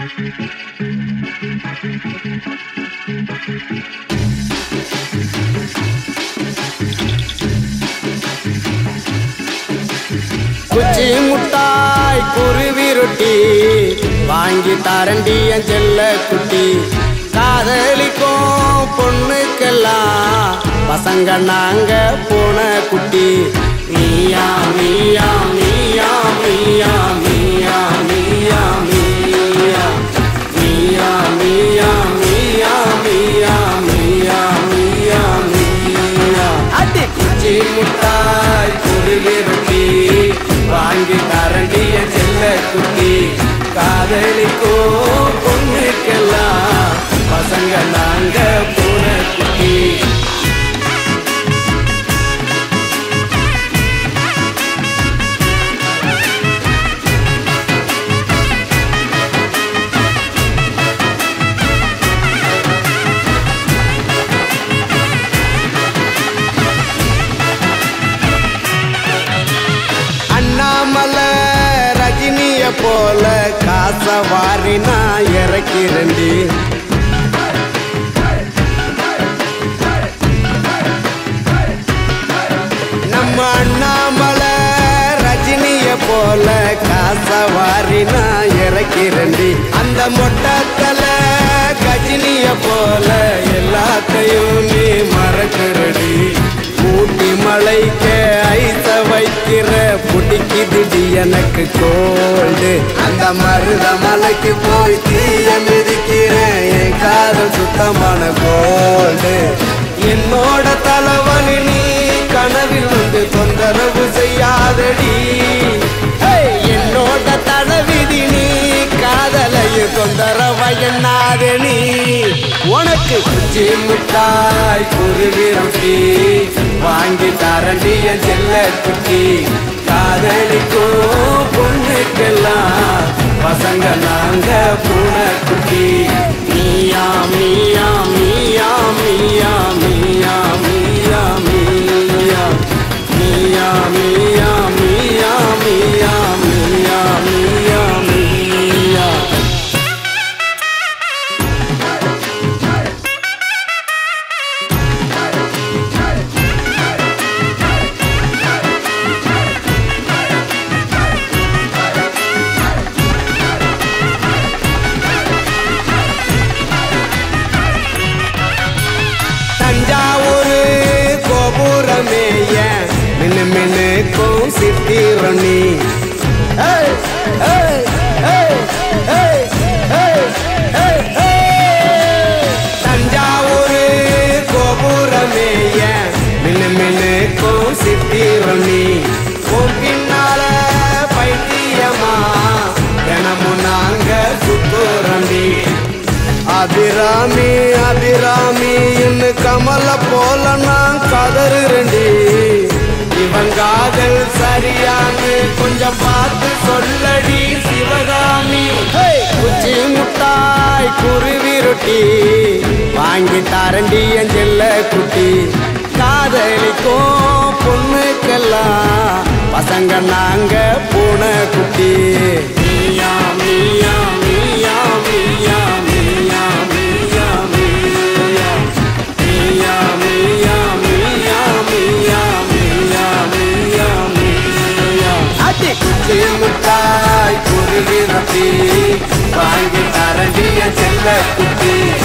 குச்சி முட்டாய் குருவி ரொட்டி வாங்கி தரண்டி என் செல்ல குட்டி காதலிக்கும் பொண்ணுக்கெல்லாம் பசங்க நாங்க போன குட்டி நீயா நீயா நீயா நீயா நீயா நீயா நீயா நீயா நீயா நீயா நீயா நீயா நீயா நீயா அடி குச்சி முட்டாய் குருவி ரொட்டி வாங்கி தரண்டிய செல்ல குட்டி காதலிக்கோ பொண்ணுக்கெல்லாம் பசங்க நாங்க போன குட்டி அண்ணாமலை ரஜினிய போல காச வாரி நான் இறக்கிறண்டி நம்ம அண்ணாமலை ரஜினிய போல காச வாரி நான் இறக்கிறண்டி அந்த மொட்டத்தல கஜினிய போல எல்லாத்தையும் நீ மறக்கிறடி ஊட்டி மலைக்கு ஐச வைக்கிற பிடிக்குதுடி எனக்கு கோல்டு அந்த மருத மலைக்கு போய் தீய மிதிக்கிறேன் என் காதல் சுத்தமான கோல்டு என்னோட தலைவலி நீ கனவில் வந்து தொந்தரவு செய்யாதடி ஹேய், என்னோட தலைவிதி நீ காதலையும் தொந்தரவு எண்ணாத நீ உனக்கு குச்சி முட்டாய் குருவி ரொட்டி வாங்கி தரண்டிய செல்ல குட்டி காதலிக்கும் பொண்ணுக்கெல்லாம் பசங்க நாங்க பூனை குட்டி நீயா மீயா மீயா மீயா மீயா மீயா மீயா மீயா மீயா மீயா மீயா மீயா மீயா மீயா தஞ்சாவூர் கோபுரமேய மின்னு மின்னுக்கும் சித்திரணி ஏய், ஏய், ஏய், ஏய், ஏய், ஏய், ஏய். தஞ்சாவூர் கோபுரமேய மின்னு மின்னுக்கும் சித்திரணி உன் பின்னால பைத்தியமா தினமும் நாங்க சுத்துறண்டி அபிராமி அபிராமி இன்னு கமல போல நான் கதறுறண்டி இவன் காதல் சரியான்னு கொஞ்சம் பார்த்து சொல்லடி சிவகாமி ஹேய், குச்சி முட்டாய் குருவி ரொட்டி வாங்கி தரண்டி என் செல்ல குட்டி காதலிக்கும் பொண்ணுக்கெல்லாம் பசங்க நாங்க பூனை குட்டி நீயா மீயா மீயா மீயா மீயா மீயா மீயா மீயா மீயா மீயா மீயா மீயா மீயா மீயா அடி குச்சி முட்டாய் குருவி ரொட்டி வாங்கி தரண்டிய செல்ல குட்டி